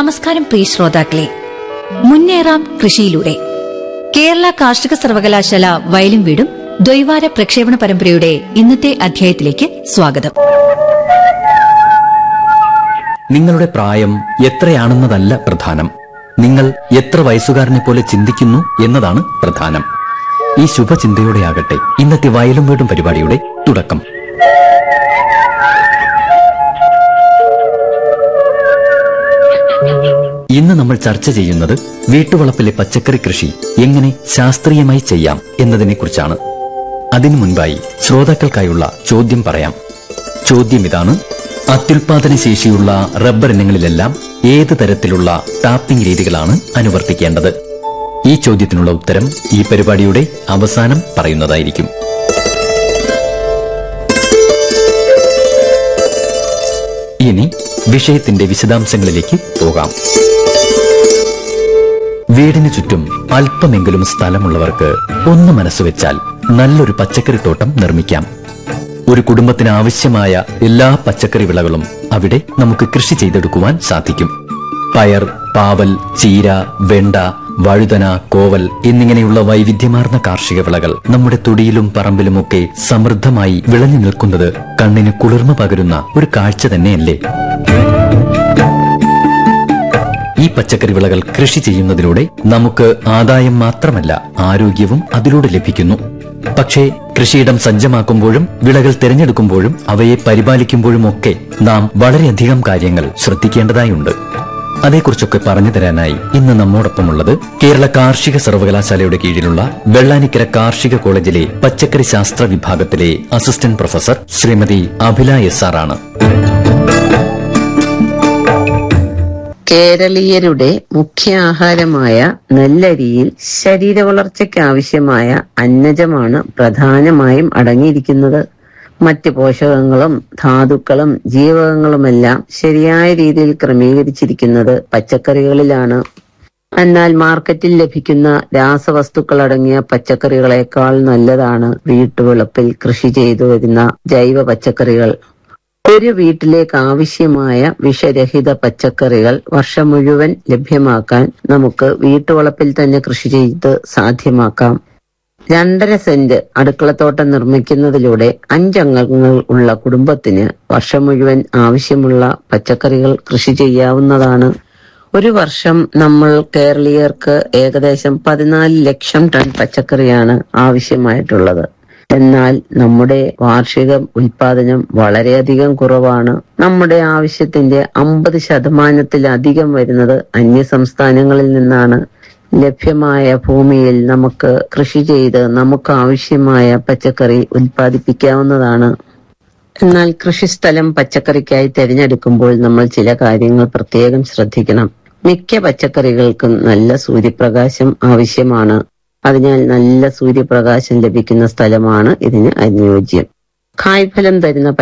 നമസ്കാരം പ്രിയ ശ്രോതാക്കളെ മുന്നേറാം കൃഷിയിലൂടെ കേരള കാർഷിക സർവകലാശാല വയലും വീടും ദ്വൈവാര പ്രക്ഷേപണ പരമ്പരയുടെ ഇന്നത്തെ അധ്യായത്തിലേക്ക് സ്വാഗതം നിങ്ങളുടെ പ്രായം എത്രയാണെന്നതല്ല പ്രധാനം നിങ്ങൾ എത്ര വയസ്സുകാരനെ പോലെ ചിന്തിക്കുന്നു എന്നതാണ് പ്രധാനം ഈ ശുഭചിന്തയോടെയാകട്ടെ ഇന്നത്തെ വയലും വീടും പരിപാടിയുടെ തുടക്കം ഇന്ന് നമ്മൾ ചർച്ച ചെയ്യുന്നത് വീട്ടുവളപ്പിലെ പച്ചക്കറി കൃഷി എങ്ങനെ ശാസ്ത്രീയമായി ചെയ്യാം എന്നതിനെക്കുറിച്ചാണ് അതിനു മുൻപായി ശ്രോതാക്കൾക്കായുള്ള ചോദ്യം പറയാം ചോദ്യം ഇതാണ് അത്യുൽപാദന ശേഷിയുള്ള റബ്ബർ ഇനങ്ങളിലെല്ലാം ഏത് തരത്തിലുള്ള ടാപ്പിംഗ് രീതികളാണ് അനുവർത്തിക്കേണ്ടത് ഈ ചോദ്യത്തിനുള്ള ഉത്തരം ഈ പരിപാടിയുടെ അവസാനം പറയുന്നതായിരിക്കും ഇനി വിഷയത്തിന്റെ വിശദാംശങ്ങളിലേക്ക് പോകാം വീടിന് ചുറ്റും അല്പമെങ്കിലും സ്ഥലമുള്ളവർക്ക് ഒന്ന് മനസ്സുവെച്ചാൽ നല്ലൊരു പച്ചക്കറിത്തോട്ടം നിർമ്മിക്കാം ഒരു കുടുംബത്തിന് ആവശ്യമായ എല്ലാ പച്ചക്കറി വിളകളും അവിടെ നമുക്ക് കൃഷി ചെയ്തെടുക്കുവാൻ സാധിക്കും പയർ പാവൽ ചീര വെണ്ട വഴുതന കോവൽ എന്നിങ്ങനെയുള്ള വൈവിധ്യമാർന്ന കാർഷിക വിളകൾ നമ്മുടെ തൊടിയിലും പറമ്പിലുമൊക്കെ സമൃദ്ധമായി വിളഞ്ഞു നിൽക്കുന്നത് കണ്ണിന് കുളിർമ പകരുന്ന ഒരു കാഴ്ച തന്നെയല്ലേ ഈ പച്ചക്കറി വിളകൾ കൃഷി ചെയ്യുന്നതിലൂടെ നമുക്ക് ആദായം മാത്രമല്ല ആരോഗ്യവും അതിലൂടെ ലഭിക്കുന്നു പക്ഷേ കൃഷിയിടം സജ്ജമാക്കുമ്പോഴും വിളകൾ തിരഞ്ഞെടുക്കുമ്പോഴും അവയെ പരിപാലിക്കുമ്പോഴുമൊക്കെ നാം വളരെയധികം കാര്യങ്ങൾ ശ്രദ്ധിക്കേണ്ടതായുണ്ട് അതേക്കുറിച്ചൊക്കെ പറഞ്ഞു തരാനായി ഇന്ന് നമ്മോടൊപ്പമുള്ളത് കേരള കാർഷിക സർവകലാശാലയുടെ കീഴിലുള്ള വെള്ളാനിക്കര കാർഷിക കോളേജിലെ പച്ചക്കറി ശാസ്ത്ര വിഭാഗത്തിലെ assistant professor Shrimati Abhila S R ആണ് കേരളീയരുടെ മുഖ്യ ആഹാരമായ നെല്ലരിയിൽ ശരീര വളർച്ചയ്ക്ക് ആവശ്യമായ അന്നജമാണ് പ്രധാനമായും അടങ്ങിയിരിക്കുന്നത് മറ്റ് പോഷകങ്ങളും ധാതുക്കളും ജീവകങ്ങളുമെല്ലാം ശരിയായ രീതിയിൽ ക്രമീകരിച്ചിരിക്കുന്നത് പച്ചക്കറികളിലാണ് എന്നാൽ മാർക്കറ്റിൽ ലഭിക്കുന്ന രാസവസ്തുക്കൾ അടങ്ങിയ പച്ചക്കറികളെക്കാൾ നല്ലതാണ് വീട്ടുവളപ്പിൽ കൃഷി ചെയ്തു വരുന്ന ജൈവ പച്ചക്കറികൾ ഒരു വീട്ടിലേക്ക് ആവശ്യമായ വിഷരഹിത പച്ചക്കറികൾ വർഷം മുഴുവൻ ലഭ്യമാക്കാൻ നമുക്ക് വീട്ടുവളപ്പിൽ തന്നെ കൃഷി ചെയ്ത് സാധ്യമാക്കാം രണ്ടര സെന്റ് അടുക്കളത്തോട്ടം നിർമ്മിക്കുന്നതിലൂടെ അഞ്ചംഗങ്ങൾ ഉള്ള കുടുംബത്തിന് വർഷം മുഴുവൻ ആവശ്യമുള്ള പച്ചക്കറികൾ കൃഷി ചെയ്യാവുന്നതാണ് ഒരു വർഷം നമ്മൾ കേരളീയർക്ക് ഏകദേശം പതിനാല് ലക്ഷം ടൺ പച്ചക്കറിയാണ് ആവശ്യമായിട്ടുള്ളത് എന്നാൽ നമ്മുടെ വാർഷിക ഉൽപാദനം വളരെയധികം കുറവാണ് നമ്മുടെ ആവശ്യത്തിന്റെ അമ്പത് ശതമാനത്തിലധികം വരുന്നത് അന്യ സംസ്ഥാനങ്ങളിൽ നിന്നാണ് ലഭ്യമായ ഭൂമിയിൽ നമുക്ക് കൃഷി ചെയ്ത് നമുക്ക് ആവശ്യമായ പച്ചക്കറി ഉൽപ്പാദിപ്പിക്കാവുന്നതാണ് എന്നാൽ കൃഷിസ്ഥലം പച്ചക്കറിക്കായി തിരഞ്ഞെടുക്കുമ്പോൾ നമ്മൾ ചില കാര്യങ്ങൾ പ്രത്യേകം ശ്രദ്ധിക്കണം മിക്ക പച്ചക്കറികൾക്കും നല്ല സൂര്യപ്രകാശം ആവശ്യമാണ് അതിനാൽ നല്ല സൂര്യപ്രകാശം ലഭിക്കുന്ന സ്ഥലമാണ് ഇതിന് അനുയോജ്യം കായ്ഫലം തരുന്ന